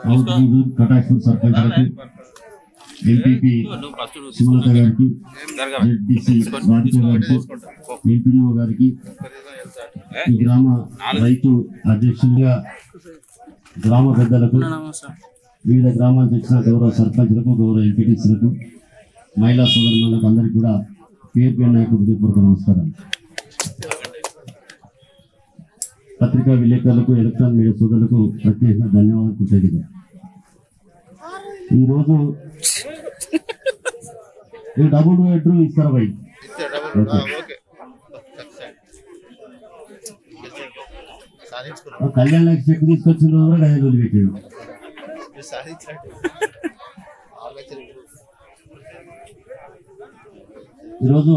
అవుట్గూడూరు కటాక్పూర్ సర్పంచ్లకు ఎంపీపీ నువ్వు ఫస్ట్ నువ్వు సుమలత గారికి జరగరా. జెడ్డీసీ రాధిక గారికి ఎంపీడీఓ గారికి ఈ గ్రామ రైతు అధ్యక్షులుగా గ్రామ పెద్దలకు వివిధ గ్రామాలకు వచ్చిన గౌరవ సర్పంచ్లకు గౌరవ ఎంపీటీసీలకు మహిళా సోదరులకు అందరికీ కూడా పేరు పేరు నాయకు హృదయపూర్వక నమస్కారం పత్రికా విలేకరులకు ఎలక్ట్రానిక్ మీడియా సోదరులకు ప్రత్యేకంగా ధన్యవాదాలు కృతజ్ఞత ఈరోజు ఈ డబుల్ బెడ్రూమ్ ఇస్తారా బై ఓకే. ఆ కళ్యాణ్ లక్ష్మి చెక్ తీసుకొచ్చిన రోజు కూడా అదే వదిలిపెట్టాడు ఈరోజు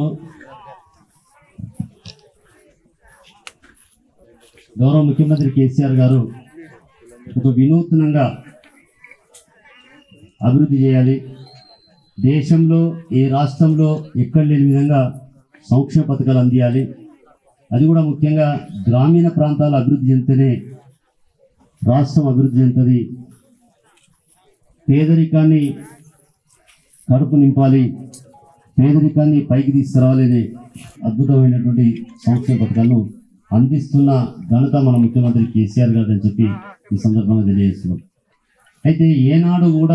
గౌరవ ముఖ్యమంత్రి కేసీఆర్ గారు ఒక వినూత్నంగా అభివృద్ధి చేయాలి దేశంలో ఏ రాష్ట్రంలో ఎక్కడ లేని విధంగా సంక్షేమ పథకాలు అందియాలి అది కూడా ముఖ్యంగా గ్రామీణ ప్రాంతాలు అభివృద్ధి చెందితేనే రాష్ట్రం అభివృద్ధి చెందుతుంది పేదరికాన్ని కడుపు నింపాలి పేదరికాన్ని పైకి తీసుకురావాలి అనే అద్భుతమైనటువంటి సంక్షేమ పథకాలను అందిస్తున్న ఘనత మన ముఖ్యమంత్రి కేసీఆర్ గారు అని చెప్పి ఈ సందర్భంగా తెలియజేస్తున్నాం అయితే ఏనాడు కూడా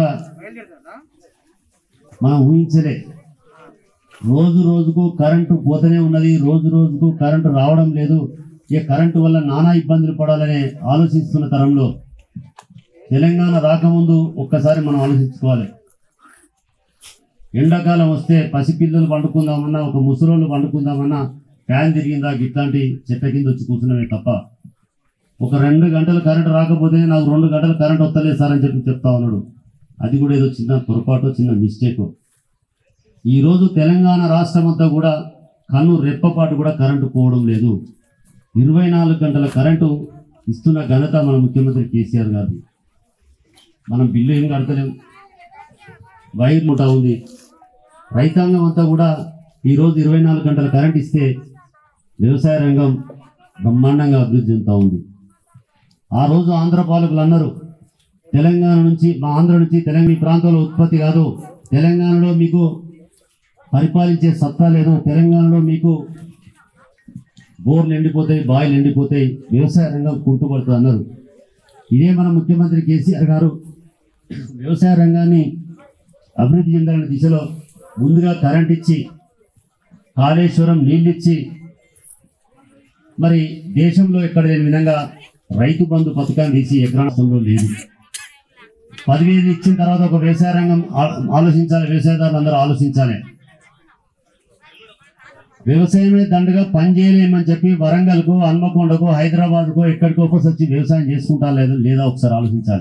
మనం ఊహించలే రోజు రోజుకు కరెంటు పోతూనే ఉన్నది రోజు రోజుకు కరెంటు రావడం లేదు ఈ కరెంటు వల్ల నానా ఇబ్బందులు పడాలని ఆలోచిస్తున్న తరంలో తెలంగాణ రాకముందు ఒక్కసారి మనం ఆలోచించుకోవాలి ఎండాకాలం వస్తే పసిపిల్లలు పండుకుందామన్నా ఒక ముసలోళ్ళు పండుకుందామన్నా ఫ్యాన్ తిరిగిందా ఇట్లాంటి చెట్ల కింద వచ్చి కూర్చున్నవే తప్ప ఒక రెండు గంటలు కరెంట్ రాకపోతే నాకు రెండు గంటలు కరెంట్ వస్తలేదు సార్ అని చెప్పి చెప్తా ఉన్నాడు అది కూడా ఏదో చిన్న పొరపాటు చిన్న మిస్టేక్ ఈరోజు తెలంగాణ రాష్ట్రం అంతా కూడా కన్ను రెప్పపాటు కూడా కరెంటు పోవడం లేదు ఇరవై నాలుగు గంటల కరెంటు ఇస్తున్న ఘనత మన ముఖ్యమంత్రి కేసీఆర్ గారిది మనం బిల్లు ఏం కడతలేం వైర్ ముఠా ఉంది రైతాంగం అంతా కూడా ఈరోజు ఇరవై నాలుగు గంటల కరెంట్ ఇస్తే వ్యవసాయ రంగం బ్రహ్మాండంగా అభివృద్ధి చెందుతూ ఉంది ఆ రోజు ఆంధ్ర పాలకులు అన్నారు తెలంగాణ నుంచి మా ఆంధ్ర నుంచి తెలంగాణ ఈ ప్రాంతంలో ఉత్పత్తి కాదు తెలంగాణలో మీకు పరిపాలించే సత్తా లేదు తెలంగాణలో మీకు బోర్లు ఎండిపోతాయి బాయిలు ఎండిపోతాయి వ్యవసాయ రంగం కుంటుపడుతుంది అన్నారు ఇదే మన ముఖ్యమంత్రి కేసీఆర్ గారు వ్యవసాయ రంగాన్ని అభివృద్ధి చెందాలనే దిశలో ముందుగా కరెంట్ ఇచ్చి కాళేశ్వరం నీళ్ళిచ్చి మరి దేశంలో ఎక్కడ లేని విధంగా రైతు బంధు పథకాన్ని తీసి ఎకరాంశంలో లేదు పదివేలు ఇచ్చిన తర్వాత ఒక వ్యవసాయ రంగం ఆ- ఆలోచించాలి వ్యవసాయదారులు అందరూ ఆలోచించాలి వ్యవసాయమే దండగా పని చేయలేమని చెప్పి వరంగల్కు హన్మకొండకు హైదరాబాద్కు ఎక్కడికో వచ్చి వ్యవసాయం చేసుకుంటా లేదా లేదా ఒకసారి ఆలోచించాలి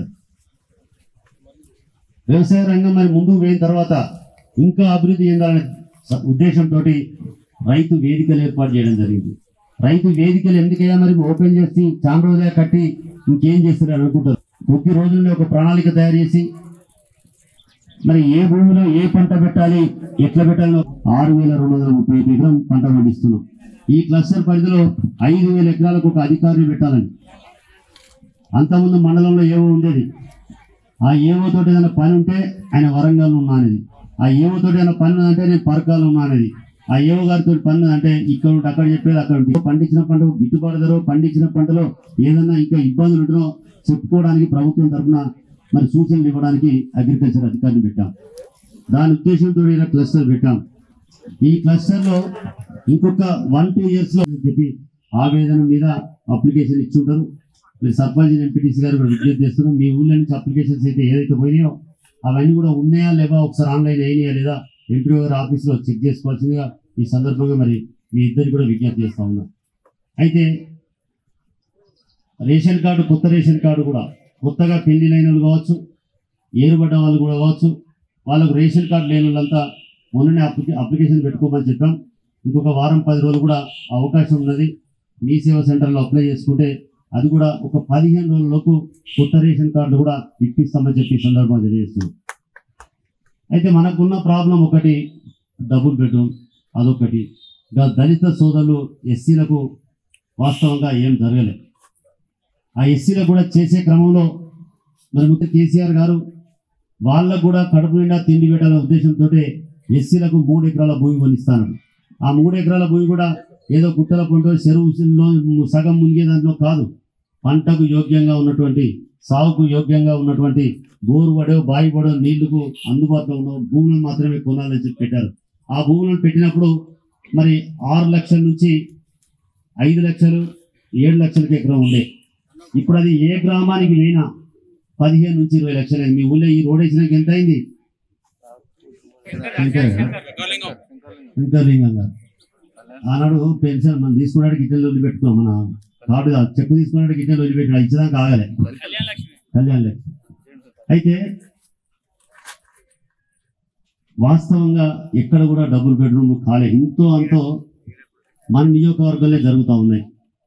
వ్యవసాయ రంగం మరి ముందుకు పోయిన తర్వాత ఇంకా అభివృద్ధి చెందాలనే స- ఉద్దేశంతో రైతు వేదికలు ఏర్పాటు చేయడం జరిగింది రైతు వేదికలు ఎందుకయ్యా మరి ఓపెన్ చేసి చాలా రోజులే కట్టి ఇంకేం చేస్తారు అని అనుకుంటారు కొద్ది రోజుల్లో ఒక ప్రణాళిక తయారు చేసి మరి ఏ భూమిలో ఏ పంట పెట్టాలి ఎట్లా పెట్టాలో ఆరు వేల రెండు వందల ముప్పై ఐదు ఎకరం పంట పండిస్తున్నాం ఈ క్లస్టర్ పరిధిలో ఐదు వేల ఎకరాలకు ఒక అధికారిని పెట్టాలని అంతకుముందు మండలంలో ఏవో ఉండేది ఆ ఏవో తోటి ఏదైనా పని ఉంటే ఆయన వరంగల్ ఉన్నా అనేది ఆ ఏవో తోటి ఏదైనా పని ఉందంటే నేను పరకాలు ఉన్నా అనేది ఆ ఏవో గారితో పని ఉందంటే ఇక్కడ ఉంటే అక్కడ చెప్పేది అక్కడ ఉంటే పండించిన పంట గిట్టుబాటు ధర పండించిన పంటలో ఏదైనా ఇంకా ఇబ్బందులు ఉంటునో చెప్పుకోవడానికి ప్రభుత్వం తరఫున మరి సూచనలు ఇవ్వడానికి అగ్రికల్చర్ అధికారిని పెట్టాం దాని ఉద్దేశంతో ఇలా క్లస్టర్ పెట్టాం ఈ క్లస్టర్ లో ఇంకొక వన్ టూ ఇయర్స్ లో అని చెప్పి ఆవేదన మీద అప్లికేషన్ ఇచ్చుంటారు మీరు సర్పంచ్ ఎంపీటీసీ గారు కూడా విజ్ఞప్తి చేస్తున్నాం మీ ఊళ్ళో నుంచి అప్లికేషన్స్ అయితే ఏదైతే పోయినాయో అవన్నీ కూడా ఉన్నాయా లేవా ఒకసారి ఆన్లైన్ అయినాయా లేదా ఎంపీఓ గారి ఆఫీస్లో చెక్ చేసుకోవాల్సిందిగా ఈ సందర్భంగా మరి మీ ఇద్దరు కూడా విజ్ఞప్తి చేస్తా ఉన్నా అయితే రేషన్ కార్డు కొత్త రేషన్ కార్డు కూడా కొత్తగా పెళ్లిలైన వాళ్ళు కావచ్చు ఏరుబడ్డ వాళ్ళు కూడా కావచ్చు వాళ్ళకు రేషన్ కార్డు లేని వాళ్ళంతా మొన్ననే అప్లికే అప్లికేషన్ పెట్టుకోమని చెప్పాం ఇంకొక వారం పది రోజులు కూడా అవకాశం ఉన్నది మీ సేవా సెంటర్లో అప్లై చేసుకుంటే అది కూడా ఒక పదిహేను రోజులలోపు కొత్త రేషన్ కార్డు కూడా ఇప్పిస్తామని చెప్పి ఈ సందర్భంగా తెలియజేస్తున్నాం అయితే మనకున్న ప్రాబ్లం ఒకటి డబుల్ బెడ్రూమ్ అదొకటి ఇంకా దళిత సోదరులు ఎస్సీలకు వాస్తవంగా ఏం జరగలేదు ఆ ఎస్సీలకు కూడా చేసే క్రమంలో మరి ముఖ్య కేసీఆర్ గారు వాళ్ళకు కూడా కడుపు నిండా తిండి పెట్టాలనే ఉద్దేశంతో ఎస్సీలకు మూడు ఎకరాల భూమి కొనిస్తాను ఆ మూడు ఎకరాల భూమి కూడా ఏదో గుట్టల పంట చెరువులో సగం మునిగే దాంట్లో కాదు పంటకు యోగ్యంగా ఉన్నటువంటి సాగుకు యోగ్యంగా ఉన్నటువంటి బోరు పడో బావి పడో నీళ్లకు అందుబాటులో ఉన్న భూములను మాత్రమే కొనాలని చెప్పి పెట్టారు ఆ భూములను పెట్టినప్పుడు మరి ఆరు లక్షల నుంచి ఐదు లక్షలు ఏడు లక్షలకి ఎకరం ఉండే ఇప్పుడు అది ఏ గ్రామానికి పోయినా పదిహేను నుంచి ఇరవై లక్షలు అయింది మీ ఊళ్ళో ఈ రోడ్ వేసినాక ఎంత అయింది ఇంకర్లింగం గారు ఆనాడు పెన్షన్ మనం తీసుకున్నాడు గిట్టెలు వదిలి పెట్టుకున్నాం మన కార్డు కాదు చెక్కు తీసుకున్నాడు గిట్టెలు వదిలి పెట్టినా ఇచ్చేదాకా ఆగలే కళ్యాణ్ లక్ష్మి అయితే వాస్తవంగా ఎక్కడ కూడా డబుల్ బెడ్రూమ్ కాలే ఇంతో అంతో మన నియోజకవర్గంలో జరుగుతూ ఉన్నాయి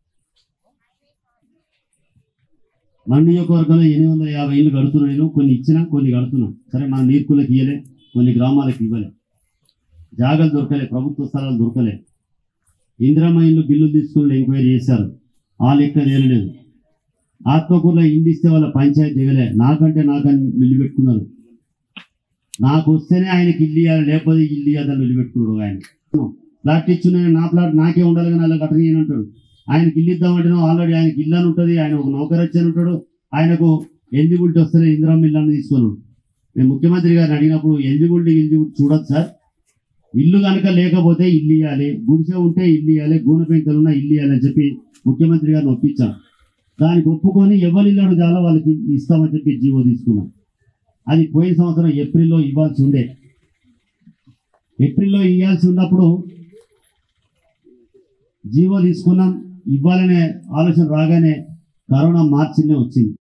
మన నియోజకవర్గంలో ఎనిమిది వందల యాభై ఇల్లు కడుతున్నాను నేను కొన్ని ఇచ్చినా కొన్ని కడుతున్నాం సరే మన నీర్కులకు ఇవ్వలే కొన్ని గ్రామాలకు ఇవ్వలే జాగాలు దొరకలే ప్రభుత్వ స్థలాలు దొరకలే ఇందిరమ్మ ఇల్లు బిల్లులు తీసుకుని ఎంక్వైరీ చేశారు ఆ లెక్క తేలలేదు ఆత్మకూరులో ఇల్లు ఇస్తే వాళ్ళ పంచాయతీ దిగలే నాకంటే నాకని నిలబెట్టుకున్నారు నాకు వస్తేనే ఆయనకి ఇల్లు ఇవ్వాలి లేకపోతే ఇల్లు ఇవ్వాలని నిలబెట్టుకున్నాడు ఆయన ప్లాట్ ఇచ్చిన నా ప్లాట్ నాకే ఉండాలి కానీ అలా కట్టని అని అంటాడు ఆయనకి ఇల్లు ఇద్దామంటే ఆల్రెడీ ఆయనకి ఇల్లు అని ఉంటుంది ఆయన ఒక నౌకరు వచ్చి అని ఉంటాడు ఆయనకు ఎలిజిబిలిటీ వస్తేనే ఇందిరమ్మ ఇల్లు అని తీసుకున్నాడు నేను ముఖ్యమంత్రి గారిని అడిగినప్పుడు ఎలిజిబిలిటీ ఎలిజిబిలిటీ చూడదు సార్ ఇల్లు కనుక లేకపోతే ఇల్లు ఇవ్వాలి గుడిసె ఉంటే ఇల్లు ఇవ్వాలి గూనె పెంకలు ఉన్నా ఇల్లు ఇవ్వాలి అని చెప్పి ముఖ్యమంత్రి గారిని ఒప్పించాం దానికి ఒప్పుకొని ఎవరి ఇల్లు అడగాలో వాళ్ళకి ఇస్తామని చెప్పి జీవో తీసుకున్నాం అది పోయిన సంవత్సరం ఏప్రిల్లో ఇవ్వాల్సి ఉండే ఏప్రిల్లో ఇవ్వాల్సి ఉన్నప్పుడు జీవో తీసుకున్నాం ఇవ్వాలనే ఆలోచన రాగానే కరోనా మార్చినే వచ్చింది